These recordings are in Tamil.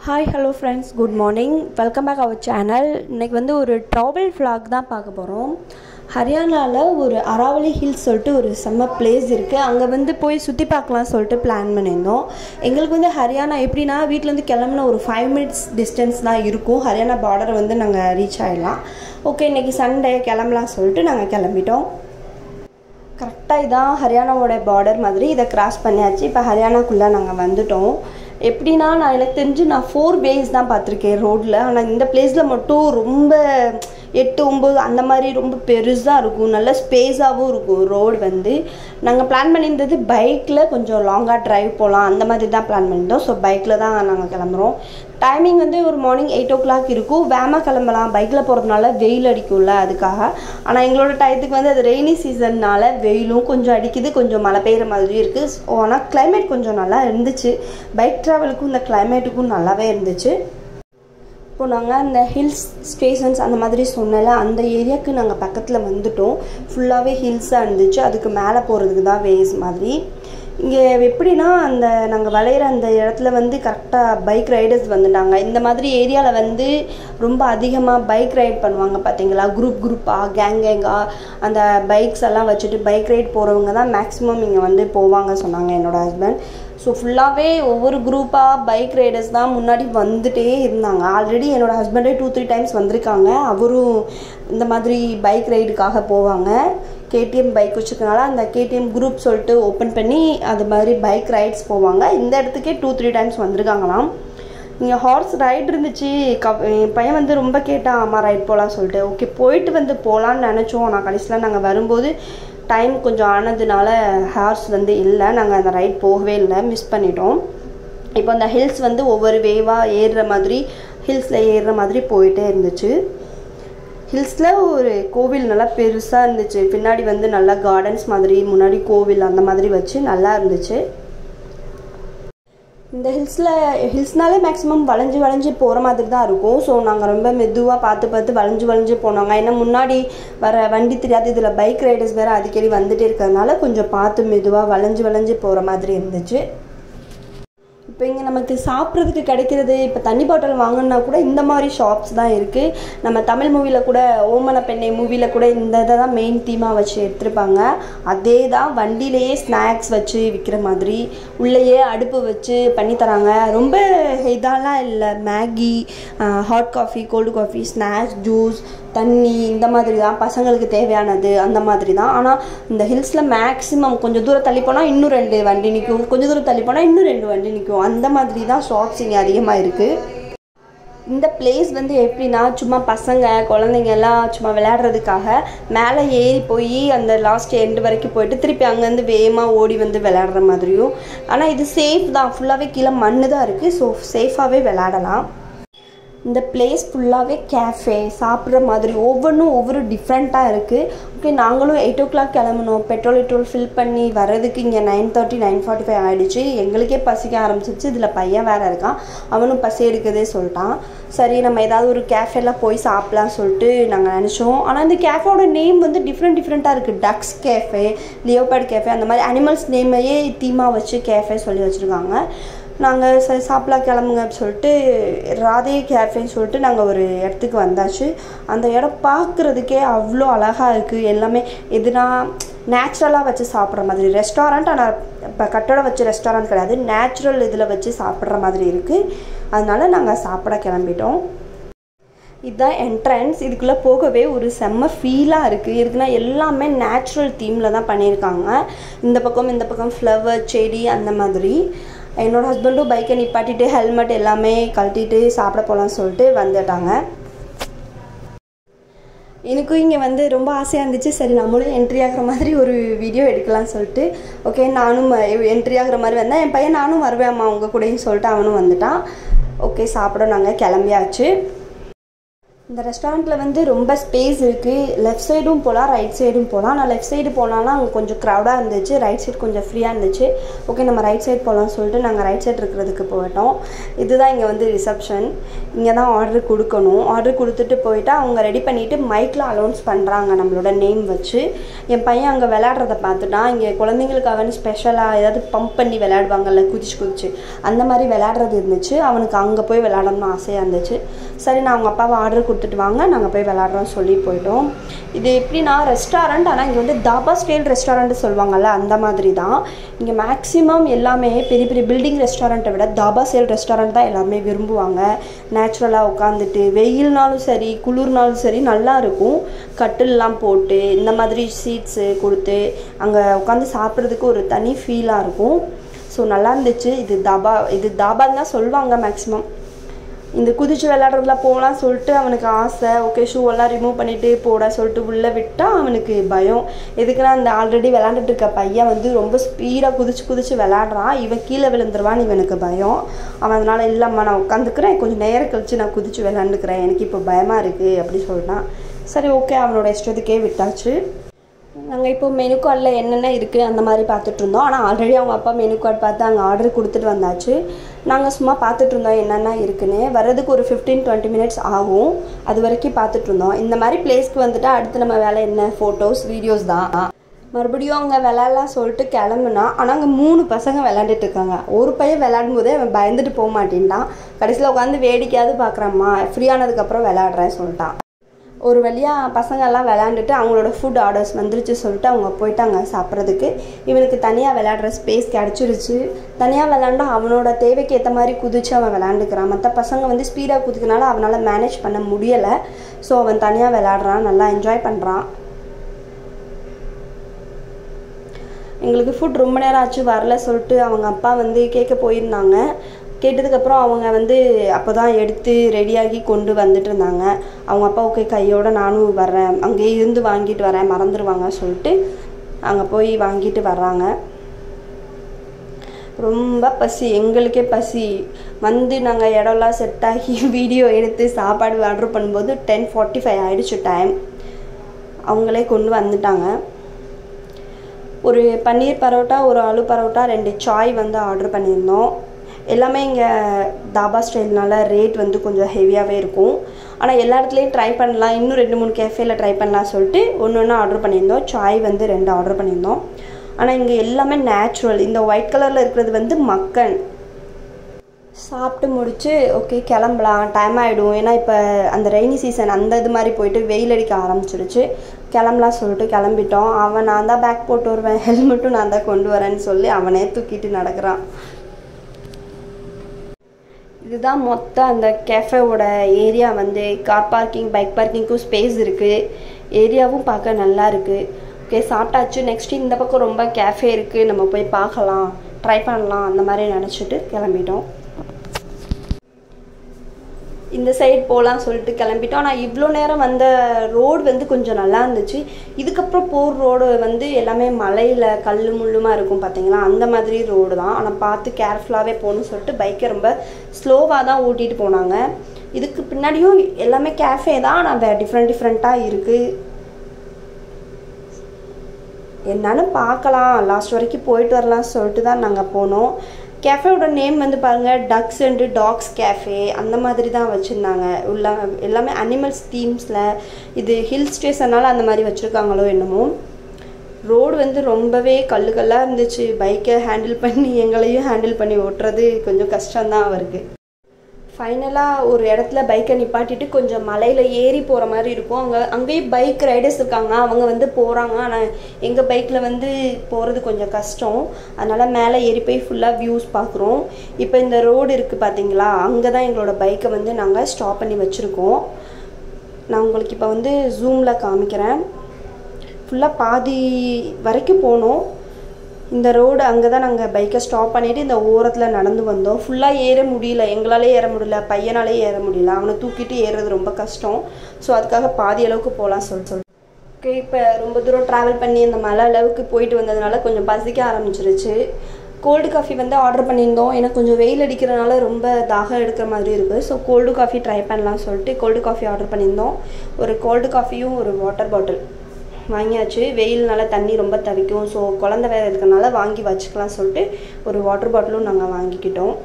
hi hello friends good morning welcome back our channel இன்றைக்கி வந்து ஒரு ட்ராவல் vlog தான் பார்க்க போகிறோம் ஹரியானாவில் ஒரு அராவலி ஹில்ஸ் சொல்லிட்டு ஒரு செம்ம பிளேஸ் இருக்குது அங்கே வந்து போய் சுற்றி பார்க்கலாம் சொல்லிட்டு பிளான் பண்ணியிருந்தோம் எங்களுக்கு வந்து ஹரியானா எப்படின்னா வீட்டிலேருந்து கிளம்புன ஒரு ஃபைவ் மினிட்ஸ் டிஸ்டன்ஸ் தான் இருக்கும் ஹரியானா பார்டர் வந்து நாங்கள் ரீச் ஆகிடலாம் ஓகே இன்றைக்கி சண்டே கிளம்பலாம் சொல்லிட்டு நாங்கள் கிளம்பிட்டோம் கரெக்டாக இதான் ஹரியானாவோட பார்டர் மாதிரி இதை கிராஸ் பண்ணியாச்சு இப்போ ஹரியானாக்குள்ளே நாங்கள் வந்துட்டோம் எப்படின்னா நான் எனக்கு தெரிஞ்சு நான் ஃபோர் வேஸ் தான் பார்த்துருக்கேன் ரோட்டில் ஆனால் இந்த பிளேஸில் மட்டும் ரொம்ப எட்டு ஒம்பது அந்த மாதிரி ரொம்ப பெருசாக இருக்கும் நல்ல ஸ்பேஸாகவும் இருக்கும் ரோடு வந்து நாங்கள் பிளான் பண்ணியிருந்தது பைக்கில் கொஞ்சம் லாங்காக ட்ரைவ் போகலாம் அந்த மாதிரி தான் பிளான் பண்ணியிருந்தோம் ஸோ பைக்கில் தான் நாங்கள் கிளம்புறோம் டைமிங் வந்து ஒரு மார்னிங் எயிட் ஓ கிளாக் இருக்கும் வேமா கிளம்பலாம் பைக்கில் போகிறதுனால வெயில் அடிக்கும்ல அதுக்காக ஆனால் எங்களோட டயத்துக்கு வந்து அது ரெய்னி சீசன்னால வெயிலும் கொஞ்சம் அடிக்குது கொஞ்சம் மழை பெய்கிற மாதிரி இருக்குது ஸோ ஆனால் கிளைமேட் கொஞ்சம் நல்லா இருந்துச்சு பைக் ட்ராவலுக்கும் இந்த கிளைமேட்டுக்கும் நல்லாவே இருந்துச்சு இப்போ நாங்கள் அந்த ஹில்ஸ் ஸ்டேஷன்ஸ் அந்த மாதிரி சொன்னல அந்த ஏரியாவுக்கு நாங்கள் பக்கத்தில் வந்துட்டோம் ஃபுல்லாகவே ஹில்ஸாக இருந்துச்சு அதுக்கு மேலே போகிறதுக்கு தான் வேஸ் மாதிரி இங்கே எப்படின்னா அந்த நாங்கள் விளையிற அந்த இடத்துல வந்து கரெக்டாக பைக் ரைடர்ஸ் வந்துட்டாங்க இந்த மாதிரி ஏரியாவில் வந்து ரொம்ப அதிகமாக பைக் ரைட் பண்ணுவாங்க பார்த்தீங்களா குரூப் குரூப்பாக கேங் கேங்காக அந்த பைக்ஸ் எல்லாம் வச்சுட்டு பைக் ரைட் போகிறவங்க தான் மேக்ஸிமம் இங்கே வந்து போவாங்க சொன்னாங்க என்னோடய ஹஸ்பண்ட் ஸோ ஃபுல்லாகவே ஒவ்வொரு குரூப்பாக பைக் ரைடர்ஸ் தான் முன்னாடி வந்துட்டே இருந்தாங்க ஆல்ரெடி என்னோடய ஹஸ்பண்டே டூ த்ரீ டைம்ஸ் வந்திருக்காங்க அவரும் இந்த மாதிரி பைக் ரைடுக்காக போவாங்க கேடிஎம் பைக் வச்சுருக்கனால அந்த கேடிஎம் குரூப் சொல்லிட்டு ஓப்பன் பண்ணி அது மாதிரி பைக் ரைட்ஸ் போவாங்க இந்த இடத்துக்கே டூ த்ரீ டைம்ஸ் வந்திருக்காங்களாம் இங்கே ஹார்ஸ் ரைடு இருந்துச்சு க என் பையன் வந்து ரொம்ப கேட்டான் அம்மா ரைட் போகலான்னு சொல்லிட்டு ஓகே போயிட்டு வந்து போகலான்னு நினச்சோம் நான் கடைசியில் நாங்கள் வரும்போது டைம் கொஞ்சம் ஆனதுனால ஹார்ஸ் வந்து இல்லை நாங்கள் அந்த ரைட் போகவே இல்லை மிஸ் பண்ணிட்டோம் இப்போ அந்த ஹில்ஸ் வந்து ஒவ்வொரு வேவாக ஏறுற மாதிரி ஹில்ஸில் ஏறுற மாதிரி போயிட்டே இருந்துச்சு ஹில்ஸில் ஒரு கோவில் நல்லா பெருசாக இருந்துச்சு பின்னாடி வந்து நல்லா கார்டன்ஸ் மாதிரி முன்னாடி கோவில் அந்த மாதிரி வச்சு நல்லா இருந்துச்சு இந்த ஹில்ஸில் ஹில்ஸ்னாலே மேக்ஸிமம் வளைஞ்சு வளைஞ்சு போகிற மாதிரி தான் இருக்கும் ஸோ நாங்கள் ரொம்ப மெதுவாக பார்த்து பார்த்து வளைஞ்சு வளைஞ்சு போனோங்க ஏன்னா முன்னாடி வர வண்டி தெரியாது இதில் பைக் ரைடர்ஸ் வேறு அடிக்கடி வந்துட்டே இருக்கிறதுனால கொஞ்சம் பார்த்து மெதுவாக வளைஞ்சு வளைஞ்சு போகிற மாதிரி இருந்துச்சு இப்போ இங்கே நமக்கு சாப்பிட்றதுக்கு கிடைக்கிறது இப்போ தண்ணி பாட்டில் வாங்கினா கூட இந்த மாதிரி ஷாப்ஸ் தான் இருக்குது நம்ம தமிழ் மூவியில் கூட ஓமன பெண்ணை மூவியில் கூட இந்த இதை தான் மெயின் தீமாக வச்சு எடுத்திருப்பாங்க அதே தான் வண்டியிலேயே ஸ்நாக்ஸ் வச்சு விற்கிற மாதிரி உள்ளேயே அடுப்பு வச்சு பண்ணி தராங்க ரொம்ப இதெல்லாம் இல்லை Maggi hot coffee cold coffee snacks juice தண்ணி இந்த மாதிரி தான் பசங்களுக்கு தேவையானது அந்த மாதிரி தான் ஆனால் இந்த ஹில்ஸில் மேக்ஸிமம் கொஞ்சம் தூரம் தள்ளி போனால் இன்னும் ரெண்டு வண்டி நிற்கும் கொஞ்சம் தூரம் தள்ளி போனால் இன்னும் ரெண்டு வண்டி நிற்கும் அந்த மாதிரி தான் ஷாப்ஸ் இங்கே அதிகமாக இருக்குது இந்த பிளேஸ் வந்து எப்படின்னா சும்மா பசங்க குழந்தைங்க எல்லாம் சும்மா விளையாடுறதுக்காக மேலே ஏறி போய் அந்த லாஸ்ட் எண்டு வரைக்கும் போயிட்டு திருப்பி அங்கேருந்து வேகமாக ஓடி வந்து விளையாடுற மாதிரியும் ஆனால் இது சேஃப் தான் ஃபுல்லாகவே கீழே மண்ணு தான் இருக்குது ஸோ சேஃபாகவே விளையாடலாம் இந்த பிளேஸ் ஃபுல்லாகவே கேஃபே சாப்பிட்ற மாதிரி ஒவ்வொன்றும் ஒவ்வொரு டிஃப்ரெண்ட்டாக இருக்குது ஓகே நாங்களும் எயிட் ஓ கிளாக் கிளம்பணும் பெட்ரோல் பெட்ரோல் ஃபில் பண்ணி வர்றதுக்கு இங்கே nine thirty nine forty five ஆகிடுச்சு எங்களுக்கே பசிக்க ஆரம்பிச்சிச்சு இதில் பையன் வேறு இருக்கான் அவனும் பசி எடுக்குதே சொல்லிட்டான் சரி நம்ம ஏதாவது ஒரு கேஃபேலாம் போய் சாப்பிட்லாம் சொல்லிட்டு நாங்கள் நினச்சோம் ஆனால் இந்த கேஃபேவோட நேம் வந்து டிஃப்ரெண்ட் டிஃப்ரெண்ட்டாக இருக்குது டக்ஸ் கேஃபே லியோபேட் கேஃபே அந்த மாதிரி அனிமல்ஸ் நேமையே தீமாக வச்சு கேஃபே சொல்லி வச்சுருக்காங்க நாங்கள் சரி சாப்பிடலாம் கிளம்புங்க அப்படின்னு சொல்லிட்டு ராதே கேஃபேன்னு சொல்லிட்டு நாங்கள் ஒரு இடத்துக்கு வந்தாச்சு அந்த இடம் பார்க்குறதுக்கே அவ்வளோ அழகாக இருக்குது எல்லாமே எதுனா நேச்சுரலாக வச்சு சாப்பிட்ற மாதிரி ரெஸ்டாரண்ட் ஆனால் இப்போ கட்டடம் வச்சு ரெஸ்டாரண்ட் கிடையாது நேச்சுரல் இதில் வச்சு சாப்பிட்ற மாதிரி இருக்குது அதனால நாங்கள் சாப்பிட கிளம்பிட்டோம் இதுதான் என்ட்ரன்ஸ் இதுக்குள்ளே போகவே ஒரு செம்ம ஃபீலாக இருக்குது இருக்குன்னா எல்லாமே நேச்சுரல் தீமில் தான் பண்ணியிருக்காங்க இந்த பக்கம் இந்த பக்கம் ஃப்ளவர் செடி அந்த மாதிரி என்னோடய ஹஸ்பண்டும் பைக்கை நிப்பாட்டிட்டு ஹெல்மெட் எல்லாமே கழட்டிட்டு சாப்பிட போகலான்னு சொல்லிட்டு வந்துட்டாங்க எனக்கும் இங்கே வந்து ரொம்ப ஆசையாக இருந்துச்சு சரி நம்மளும் என்ட்ரி ஆகிற மாதிரி ஒரு வீடியோ எடுக்கலாம்னு சொல்லிட்டு ஓகே நானும் என்ட்ரி ஆகிற மாதிரி வந்தேன் என் பையன் நானும் வருவேம்மா உங்கள் கூடயும் சொல்லிட்டு அவனும் வந்துட்டான் ஓகே சாப்பிட நாங்கள் கிளம்பியாச்சு இந்த ரெஸ்டாரண்ட்டில் வந்து ரொம்ப ஸ்பேஸ் இருக்குது லெஃப்ட் சைடும் போகலாம் ரைட் சைடும் போகலாம் நான் லெஃப்ட் சைடு போனாலும் அங்கே கொஞ்சம் க்ரௌடாக இருந்துச்சு ரைட் சைடு கொஞ்சம் ஃப்ரீயாக இருந்துச்சு ஓகே நம்ம ரைட் சைடு போகலாம்னு சொல்லிட்டு நாங்கள் ரைட் சைடு இருக்கிறதுக்கு போயிட்டோம் இதுதான் இங்கே வந்து ரிசப்ஷன் இங்கே தான் ஆர்டர் கொடுக்கணும் ஆர்டர் கொடுத்துட்டு போயிட்டு அவங்க ரெடி பண்ணிவிட்டு மைக்கில் அலௌன்ஸ் பண்ணுறாங்க நம்மளோட நேம் வச்சு என் பையன் அங்கே விளையாடுறத பார்த்துட்டான் இங்கே குழந்தைங்களுக்காக ஸ்பெஷலாக ஏதாவது பம்ப் பண்ணி விளையாடுவாங்கல்ல குதிச்சு குதிச்சு அந்த மாதிரி விளையாடுறது இருந்துச்சு அவனுக்கு அங்கே போய் விளையாடணும்னு ஆசையாக இருந்துச்சு சரி நான் அவங்க அப்பாவை ஆர்டர் கொடுத்துட்டு வாங்க நாங்கள் போய் விளாட்றோம் சொல்லி போயிட்டோம் இது எப்படின்னா ரெஸ்டாரண்ட் ஆனால் இங்கே வந்து தாபா ஸ்டைல் ரெஸ்டாரண்ட் சொல்லுவாங்கல்ல அந்த மாதிரி தான் இங்கே மேக்ஸிமம் எல்லாமே பெரிய பெரிய பில்டிங் ரெஸ்டாரண்ட்டை விட தாபா ஸ்டைல் ரெஸ்டாரண்ட் தான் எல்லாருமே விரும்புவாங்க நேச்சுரலாக உட்காந்துட்டு வெயில்னாலும் சரி குளிர்னாலும் சரி நல்லா இருக்கும் கட்டில்லாம் போட்டு இந்த மாதிரி சீட்ஸு கொடுத்து அங்கே உட்காந்து சாப்பிட்றதுக்கு ஒரு தனி ஃபீலாக இருக்கும் ஸோ நல்லா இருந்துச்சு இது தாபா இது தாபான்னு தான் சொல்லுவாங்க மேக்ஸிமம் இந்த குதிச்சு விளையாடுறதுல போகலாம் சொல்லிட்டு அவனுக்கு ஆசை ஓகே ஷூ எல்லாம் ரிமூவ் பண்ணிட்டு போட சொல்லிட்டு உள்ளே விட்டால் அவனுக்கு பயம் எதுக்குன்னா அந்த ஆல்ரெடி விளாண்டுட்டு இருக்க பையன் வந்து ரொம்ப ஸ்பீடாக குதிச்சு குதிச்சு விளாட்றான் இவன் கீழே விழுந்துருவான்னு இவனுக்கு பயம் அவன் அதனால் இல்லைம்மா நான் உட்காந்துக்கிறேன் கொஞ்சம் நேரம் கழிச்சு நான் குதிச்சு விளாண்டுக்கிறேன் எனக்கு இப்போ பயமாக இருக்குது அப்படி சொல்லிட்டான் சரி ஓகே அவனோட இஷ்டத்துக்கே விட்டாச்சு நாங்கள் இப்போ மெனு கார்டில் என்னென்ன இருக்குது அந்த மாதிரி பார்த்துட்டு இருந்தோம் ஆனால் ஆல்ரெடி அவங்க அப்பா மெனு கார்டு பார்த்து அங்கே ஆர்டர் கொடுத்துட்டு வந்தாச்சு நாங்கள் சும்மா பார்த்துட்டு இருந்தோம் என்னென்ன இருக்குன்னு வர்றதுக்கு ஒரு ஃபிஃப்டீன் டுவெண்ட்டி மினிட்ஸ் ஆகும் அது வரைக்கும் பார்த்துட்டு இருந்தோம் இந்த மாதிரி பிளேஸ்க்கு வந்துட்டு அடுத்து நம்ம வேலை என்ன ஃபோட்டோஸ் வீடியோஸ் தான் மறுபடியும் அவங்க விளையாடலாம் சொல்லிட்டு கிளம்புனா ஆனால் அங்கே மூணு பசங்க விளையாண்டுட்டு இருக்காங்க ஒரு பையன் விளையாடும் போதே அவன் பயந்துட்டு போக மாட்டேன்ட்டான் கடைசியில் உட்காந்து வேடிக்கையாவது பார்க்குறம்மா ஃப்ரீ ஆனதுக்கப்புறம் விளையாடுறேன் சொல்லிட்டான் ஒரு வழியாக பசங்கள்லாம் விளையாண்டுட்டு அவங்களோட ஃபுட் ஆர்டர்ஸ் வந்துருச்சு சொல்லிட்டு அவங்க போயிட்டாங்க சாப்பிட்றதுக்கு இவனுக்கு தனியாக விளையாடுற ஸ்பேஸ் கிடச்சிருச்சு தனியாக விளையாண்டா அவனோட தேவைக்கு ஏற்ற மாதிரி குதிச்சு அவன் விளையாண்டுக்கிறான் மற்ற பசங்க வந்து ஸ்பீடாக குதிக்கனால அவனால் மேனேஜ் பண்ண முடியலை ஸோ அவன் தனியாக விளையாடுறான் நல்லா என்ஜாய் பண்ணுறான் எங்களுக்கு ஃபுட் ரொம்ப நேரம் ஆச்சு வரல சொல்லிட்டு அவங்க அப்பா வந்து கேட்க போயிருந்தாங்க கேட்டதுக்கப்புறம் அவங்க வந்து அப்போ தான் எடுத்து ரெடியாகி கொண்டு வந்துட்டு இருந்தாங்க அவங்க அப்பா ஓகே கையோட நானும் வர்றேன் அங்கேயே இருந்து வாங்கிட்டு வரேன் மறந்துடுவாங்க சொல்லிட்டு அங்கே போய் வாங்கிட்டு வர்றாங்க ரொம்ப பசி எங்களுக்கே பசி வந்து நாங்கள் இடம்லாம் செட் ஆகி வீடியோ எடுத்து சாப்பாடு ஆர்டர் பண்ணும்போது டென் ஃபார்ட்டி ஃபைவ் ஆகிடுச்சு டைம் அவங்களே கொண்டு வந்துட்டாங்க ஒரு பன்னீர் பரோட்டா ஒரு ஆலு பரோட்டா ரெண்டு சாய் வந்து ஆர்டர் பண்ணியிருந்தோம் எல்லாமே இங்கே தாபா ஸ்டைல்னால ரேட் வந்து கொஞ்சம் ஹெவியாகவே இருக்கும் ஆனால் எல்லா இடத்துலையும் ட்ரை பண்ணலாம் இன்னும் ரெண்டு மூணு கேஃபேல ட்ரை பண்ணலாம் சொல்லிட்டு ஒன்று ஒன்று ஆர்டர் பண்ணியிருந்தோம் சாய் வந்து ரெண்டு ஆர்டர் பண்ணியிருந்தோம் ஆனால் இங்கே எல்லாமே நேச்சுரல் இந்த ஒயிட் கலரில் இருக்கிறது வந்து மக்கன் சாப்பிட்டு முடிச்சு ஓகே கிளம்பலாம் டைம் ஆகிடும் ஏன்னா இப்போ அந்த ரெய்னி சீசன் அந்த இது மாதிரி போயிட்டு வெயில் அடிக்க ஆரம்பிச்சிருச்சு கிளம்பலாம் சொல்லிட்டு கிளம்பிட்டோம் அவன் நான் தான் பேக் போட்டு வருவேன் ஹெல்மெட்டும் நான் தான் கொண்டு வரேன்னு சொல்லி அவனே தூக்கிட்டு நடக்கிறான் இதுதான் மொத்த அந்த கேஃபேவோட ஏரியா வந்து கார் பார்க்கிங் பைக் பார்க்கிங்க்கும் ஸ்பேஸ் இருக்குது ஏரியாவும் பார்க்க நல்லா இருக்குது ஓகே சாப்பிட்டாச்சு நெக்ஸ்ட் இந்த பக்கம் ரொம்ப கேஃபே இருக்குது நம்ம போய் பார்க்கலாம் ட்ரை பண்ணலாம் அந்த மாதிரி நினச்சிட்டு கிளம்பிட்டோம் இந்த சைடு போகலாம் சொல்லிட்டு கிளம்பிட்டோம் ஆனால் இவ்வளோ நேரம் வந்த ரோடு வந்து கொஞ்சம் நல்லா இருந்துச்சு இதுக்கப்புறம் போகிற ரோடு வந்து எல்லாமே மலையில் கல் முள்ளுமா இருக்கும் பார்த்தீங்களா அந்த மாதிரி ரோடு தான் ஆனால் பார்த்து கேர்ஃபுல்லாகவே போகணும்னு சொல்லிட்டு பைக்கை ரொம்ப ஸ்லோவாக தான் ஓட்டிகிட்டு போனாங்க இதுக்கு பின்னாடியும் எல்லாமே கேஃபே தான் ஆனால் வே டிஃப்ரெண்ட் டிஃப்ரெண்ட்டாக இருக்குது என்னன்னு பார்க்கலாம் லாஸ்ட் வரைக்கும் போயிட்டு வரலாம் சொல்லிட்டு தான் நாங்கள் போனோம் கேஃபேவோட நேம் வந்து பாருங்கள் டக்ஸ் அண்டு டாக்ஸ் கேஃபே அந்த மாதிரி தான் வச்சுருந்தாங்க உள்ள எல்லாமே அனிமல்ஸ் தீம்ஸில் இது ஹில் ஸ்டேஷனால் அந்த மாதிரி வச்சுருக்காங்களோ என்னமோ ரோடு வந்து ரொம்பவே கல்லு கல்லாக இருந்துச்சு பைக்கை ஹேண்டில் பண்ணி எங்களையும் ஹேண்டில் பண்ணி ஓட்டுறது கொஞ்சம் கஷ்டம்தான் அவருக்கு ஃபைனலாக ஒரு இடத்துல பைக்கை நிப்பாட்டிட்டு கொஞ்சம் மலையில் ஏறி போகிற மாதிரி இருக்கும் அங்கே அங்கேயும் பைக் ரைடர்ஸ் இருக்காங்க அவங்க வந்து போகிறாங்க ஆனால் எங்கள் பைக்கில் வந்து போகிறது கொஞ்சம் கஷ்டம் அதனால் மேலே ஏறி போய் ஃபுல்லாக வியூஸ் பார்க்குறோம் இப்போ இந்த ரோடு இருக்குது பார்த்தீங்களா அங்கே தான் எங்களோட பைக்கை வந்து நாங்கள் ஸ்டாப் பண்ணி வச்சுருக்கோம் நான் உங்களுக்கு இப்போ வந்து ஜூமில் காமிக்கிறேன் ஃபுல்லாக பாதி வரைக்கும் போனோம் இந்த ரோடு அங்கே தான் நாங்கள் பைக்கை ஸ்டாப் பண்ணிவிட்டு இந்த ஓரத்தில் நடந்து வந்தோம் ஃபுல்லாக ஏற முடியல எங்களாலே ஏற முடியல பையனாலே ஏற முடியல அவனை தூக்கிட்டு ஏறுறது ரொம்ப கஷ்டம் ஸோ அதுக்காக பாதி அளவுக்கு போகலாம் சொல்லி சொல்லி ஓகே இப்போ ரொம்ப தூரம் ட்ராவல் பண்ணி அந்த மலை அளவுக்கு போயிட்டு வந்ததுனால கொஞ்சம் பசிக்க ஆரம்பிச்சிருச்சு கோல்டு காஃபி வந்து ஆர்டர் பண்ணியிருந்தோம் எனக்கு கொஞ்சம் வெயில் அடிக்கிறனால ரொம்ப தாகம் எடுக்கிற மாதிரி இருக்குது ஸோ கோல்டு காஃபி ட்ரை பண்ணலாம் சொல்லிட்டு கோல்டு காஃபி ஆர்டர் பண்ணியிருந்தோம் ஒரு கோல்டு காஃபியும் ஒரு வாட்டர் பாட்டில் வாங்கியாச்சு வெயில்னால தண்ணி ரொம்ப தவிக்கும் ஸோ குழந்த வேறு இருக்கனால வாங்கி வச்சுக்கலாம் சொல்லிட்டு ஒரு வாட்டர் பாட்டிலும் நாங்கள் வாங்கிக்கிட்டோம்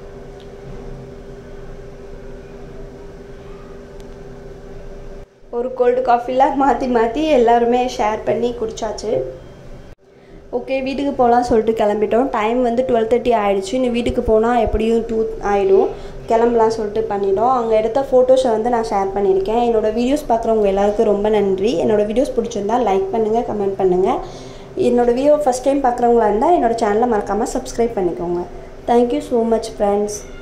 ஒரு கோல்டு காஃபிலாம் மாற்றி மாற்றி எல்லாருமே ஷேர் பண்ணி குடிச்சாச்சு ஓகே வீட்டுக்கு போகலாம் சொல்லிட்டு கிளம்பிட்டோம் டைம் வந்து டுவெல் தேர்ட்டி ஆகிடுச்சு இன்னும் வீட்டுக்கு போனால் எப்படியும் டூ ஆகிடும் கிளம்பலாம் சொல்லிட்டு பண்ணிட்டோம் அங்கே எடுத்த ஃபோட்டோஸை வந்து நான் ஷேர் பண்ணியிருக்கேன் என்னோடய வீடியோஸ் பார்க்குறவங்க எல்லாருக்கும் ரொம்ப நன்றி என்னோடய வீடியோஸ் பிடிச்சிருந்தா லைக் பண்ணுங்கள் கமெண்ட் பண்ணுங்கள் என்னோடய வீடியோ ஃபஸ்ட் டைம் பார்க்குறவங்களா இருந்தால் என்னோடய சேனலை மறக்காமல் சப்ஸ்கிரைப் பண்ணிக்கோங்க தேங்க்யூ ஸோ மச் ஃப்ரெண்ட்ஸ்